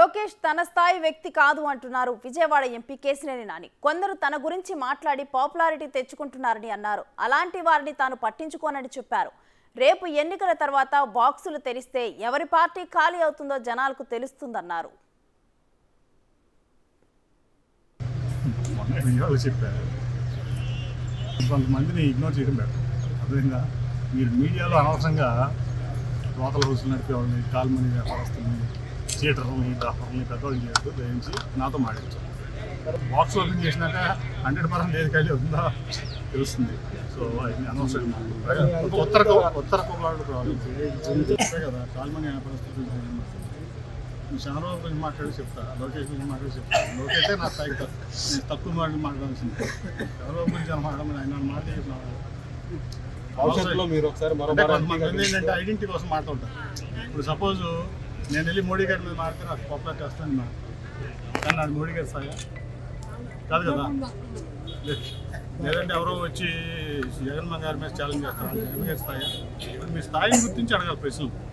లోకేష్ తన స్థాయి వ్యక్తి కాదు అంటున్నారు విజయవాడ ఎంపీ కేసినేని నాని కొందరు తన గురించి మాట్లాడి పాపులారిటీ తెచ్చుకుంటున్నారని అన్నారు అలాంటి వారిని తాను పట్టించుకోనని చెప్పారు రేపు ఎన్నికల తర్వాత బాక్సులు తెరిస్తే ఎవరి పార్టీ ఖాళీ అవుతుందో జనాలకు తెలుస్తుందన్నారు మొన్న వీడియోలో చెప్పారు కొంతమందిని ఇగ్నోర్ చేయడం బెటర్ అదేవిధంగా మీరు మీడియాలో అనవసరంగా రోతల హౌస్లు నడిపే వాళ్ళని కాల్మని వ్యాపారస్తుల్ని థియేటర్లని డాక్టర్ని పెద్దవాళ్ళు చేయొద్దు దయించి నాతో మాట్లాడించారు బాక్స్ ఓపెన్ చేసినాక హండ్రెడ్ పర్సెంట్ ఏది ఖాళీ అవుతుందో తెలుస్తుంది సో అవన్నీ అనవసరం ఉత్తర ఉత్తర కులాడు చెప్పే కదా కాల్మని వ్యాపారస్తులు నేను చంద్రబాబు గురించి మాట్లాడి చెప్తా లోకేష్ గురించి మాట్లాడి చెప్తా లోకేషే నా స్థాయికి తక్కువ. నేను తక్కువ మాట మాట్లాడాల్సింది చంద్రబాబు గురించి అని మాట్లాడమని ఆయన మాట చెప్పిన భవిష్యత్తులో మీరు ఒకసారి మరో అంటే భారతీయ కొంతమంది ఏంటంటే ఐడెంటిటీ కోసం మాట్లాడతారు ఇప్పుడు సపోజ్ నేను వెళ్ళి మోడీ గారి మీద మాడితే నాకు పాపులర్ చేస్తాను మాట కానీ నాకు మోడీ గారి స్థాయి కాదు కదా లేదు. లేదంటే ఎవరో వచ్చి జగన్మోహన్ గారి మీద ఛాలెంజ్ చేస్తారు జగన్ గారి స్థాయి ఇప్పుడు మీ స్థాయిని గుర్తించి అడగాలి ప్రశ్నలు